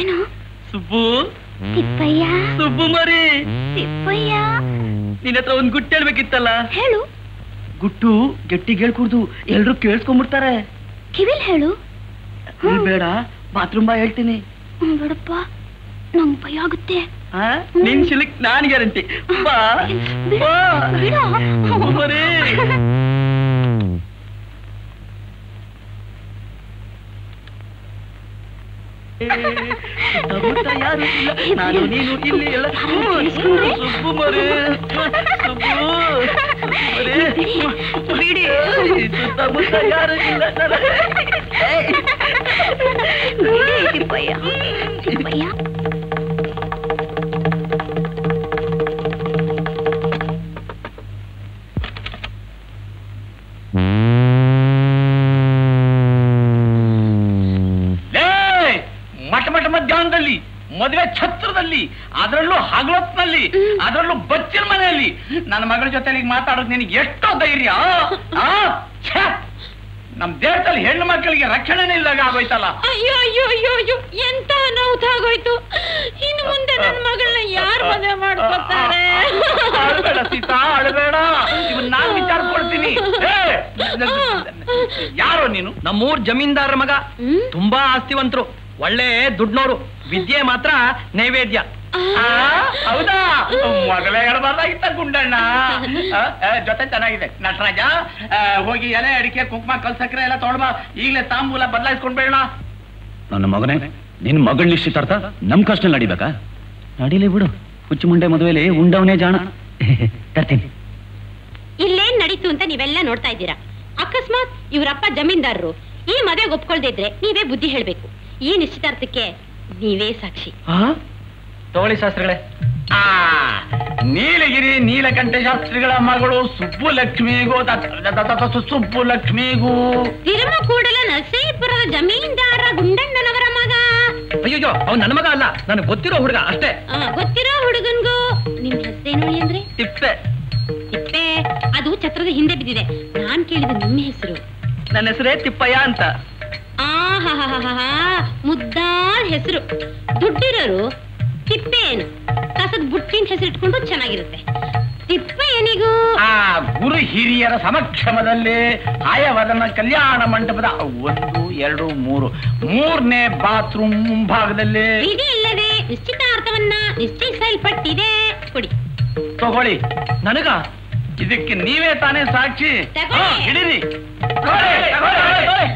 ಏನು ಸುಬ್ಬು ತಿಪ್ಪಯ್ಯ ಸುಬ್ಬು ಮರಿ ತಿಪ್ಪಯ್ಯ ನಿನ್ನ ಹತ್ರ ಒಂದ್ ಗುಟ್ಟು ಹೇಳ್ಬೇಕಿತ್ತಲ್ಲ ಹೇಳು ಗುಟ್ಟು ಗಟ್ಟಿ ಹೇಳ್ಕೂಡ್ದು ಎಲ್ರು ಕೇಳಿಸ್ಕೊಂಡ್ಬಿಡ್ತಾರೆ ಕಿವಿಲ್ ಹೇಳು ನೀನ್ ಬೇಡ ಬಾತ್ರೂಮ್ ಬಾ ಹೇಳ್ತೀನಿ ಹ್ಮ್, ಬಿಡಪ್ಪ ನಂಗ್ ಭಯ ಆಗುತ್ತೆ ಆ? ನಿನ್ ಶಿಲಕ್ ನಾನ್ ಗ್ಯಾರಂಟಿ ಬಾ ಬಾ ಬಿಡು. ಸುಬ್ಬು ಮರಿ ಸುತ್ತಮುತ್ತ ಯಾರು ಇಲ್ಲ, ನಾನು ನೀನು ಇಲ್ಲಿ ಎಲ್ಲ ಸುಬ್ಬು ಮರಿ ಸುಬ್ಬು ಮರಿ ಬಿಡಿ ಸುತ್ತಮುತ್ತ ಯಾರು ಇಲ್ಲ ನನ್ನ- ಏಯ್. ಬಿಡಿ, ತಿಪ್ಪಯ್ಯ ತಿಪ್ಪಯ್ಯ ಲೇ ಮಠ ಮಠ ಮಧ್ಯಾಹ್ನದಲ್ಲಿ ಮದುವೆ ಛತ್ರದಲ್ಲಿ ಅದರಲ್ಲೂ ಹಗಲೊತ್ನಲ್ಲಿ ಅದರಲ್ಲೂ ಬಚ್ಚಿನ ಮನೆಯಲ್ಲಿ ನನ್ನ ಮಗಳ ಜೊತೆ ಮಾತಾಡೋದು ನಿನಗೆ ಎಷ್ಟೋ ಧೈರ್ಯ ಆ? ಛೆ! ನಮ್ ದೇಶದಲ್ಲಿ ಹೆಣ್ಣು ಮಕ್ಕಳಿಗೆ ರಕ್ಷಣೆನೇ ಇಲ್ದಾಗ ಆಗೋಯ್ತಲ್ಲ ಅಯ್ಯೋ ಅಯ್ಯೋ ಅಯ್ಯೋ ಅಯ್ಯೋ ಎಂತ ಅನಾಹುತ ಆಗೋಯ್ತು ಇನ್ನು ಮುಂದೆ ನನ್ನ ಮಗಳನ್ನ ಯಾರು ಮದುವೆ ಮಾಡ್ಕೊತಾರೆ ಅಳ್ಬೇಡ ಸೀತಾ ಅಳ್ಬೇಡ ಇವನ್ ನಾನ್ ವಿಚಾರಿಸ್ಕೊಳ್ತೀನಿ ಏ, ಯಾರೋ ನೀನು ನಮ್ಮೂರ್ ಜಮೀನ್ದಾರರ ಮಗ ಹ್ಮ್? ತುಂಬಾ ಆಸ್ತಿವಂತರು ಒಳ್ಳೆ ದುಡ್ನೋರು ವಿದ್ಯೆ ಮಾತ್ರ ನೈವೇದ್ಯ ಆ, ಹೌದಾ ಮೊದಲೇ ಹೇಳ್ಬಾರ್ದಾಗಿತ್ತ ಗುಂಡಣ್ಣ ಆ, ಆ, ಜೊತೆ ಚೆನ್ನಾಗಿದೆ ನಟರಾಜ ಆ, ಹೋಗಿ ಎಲೆ ಅಡಿಕೆ ಕುಂಕುಮ ಕಲ್ಸಕ್ರೆ ಎಲ್ಲ ತೊಗೊಳ್ಬಾ ಈಗಲೇ ತಾಂಬೂಲ ಬದಲಾಯಿಸ್ಕೊಂಡ್ಬೇಡ ನನ್ನ ಮಗನೇ ನಿನ್ ಮಗಳ ನಿಶ್ಚಿತಾರ್ಥ ನಮ್ ಕಷ್ಟ ನಡಿಬೇಕಾ ನಡೀಲಿ ಬಿಡು ಹುಚ್ಚು ಮುಂಡೆ ಮದುವೆಲಿ ಉಂಡವನೇ ಜಾಣ ತರ್ತೀನಿ ಇಲ್ಲೇನ್ ನಡೀತು ಅಂತ ನೀವೆಲ್ಲ ನೋಡ್ತಾ ಇದ್ದೀರಾ ಅಕಸ್ಮಾತ್ ಇವರಪ್ಪ ಜಮೀನ್ದಾರರು ಈ ಮದುವೆಗೆ ಒಪ್ಕೊಳ್ದೇ ಇದ್ರೆ ನೀವೇ ಬುದ್ಧಿ ಹೇಳ್ಬೇಕು ಈ ನಿಶ್ಚಿತಾರ್ಥಕ್ಕೆ ನೀವೇ ಸಾಕ್ಷಿ ತಗೊಳ್ಳಿ ಶಾಸ್ತ್ರಿಗಳೇ ಆ ನೀಲಗಿರಿ ನೀಲಕಂಠ ಶಾಸ್ತ್ರಿಗಳ ಮಗಳು ಸುಬ್ಬು ಲಕ್ಷ್ಮಿಗೂ ತ- ತ- ತ- ತ- ಸುಬ್ಬು ಲಕ್ಷ್ಮಿಗೂ ತಿರುಮಕೂಡಲ ನರಸೀಪುರದ ಜಮೀನ್ದಾರ ಗುಂಡಣ್ಣನವರ ಮಗ ಅಯ್ಯೋ ಅವ್ನು ನನ್ನ ಮಗ ಅಲ್ಲ ನನಗೆ ಗೊತ್ತಿರೋ ಹುಡುಗ ಅಷ್ಟೇ ಆ, ಗೊತ್ತಿರೋ ಹುಡುಗನ್ಗೂ ನಿಮ್ ಹೆಸರೇನು ಅಂದ್ರೆ ತಿಪ್ಪೆ ತಿಪ್ಪೆ ಅದು ಛತ್ರದ ಹಿಂದೆ ಬಿದ್ದಿದೆ ನಾನ್ ಕೇಳಿದ ನಿಮ್ಮ ಹೆಸರು ನನ್ನ ಹೆಸರೇ ತಿಪ್ಪಯ್ಯ ಅಂತ ಆಹಾಹಾಹಾಹಾ, ಮುದ್ದಾದ ಹೆಸರು ದುಡ್ಡಿರೋರು ತಿಪ್ಪೆ ಏನು ಕಸದ ಬುಟ್ಟಿನ ಹೆಸರು ಇಟ್ಕೊಂಡು ಚೆನ್ನಾಗಿರುತ್ತೆ ತಿಪ್ಪೆ ಏನಿಗೂ ಆ ಗುರು ಹಿರಿಯರ ಸಮಕ್ಷಮದಲ್ಲಿ ಆಯವದನ ಕಲ್ಯಾಣ ಮಂಟಪದ ಒಂದು ಎರಡು ಮೂರು ಮೂರನೇ ಬಾತ್ರೂಮ್ ಮುಂಭಾಗದಲ್ಲಿ ವಿಧಿ ಇಲ್ಲದೆ ನಿಶ್ಚಿತಾರ್ಥವನ್ನ ನಿಶ್ಚಯಿಸಲ್ಪಟ್ಟಿದೆ ಕೊಡಿ ತಗೊಳ್ಳಿ ನನಗ ಇದಕ್ಕೆ ನೀವೇ ತಾನೇ ಸಾಕ್ಷಿ ತಗೊಳ್ಳಿ. ಹಾ, ಹಿಡೀರಿ ತಗೊಳ್ಳಿ, ತಗೊಳ್ಳಿ, ತಗೊಳ್ಳಿ.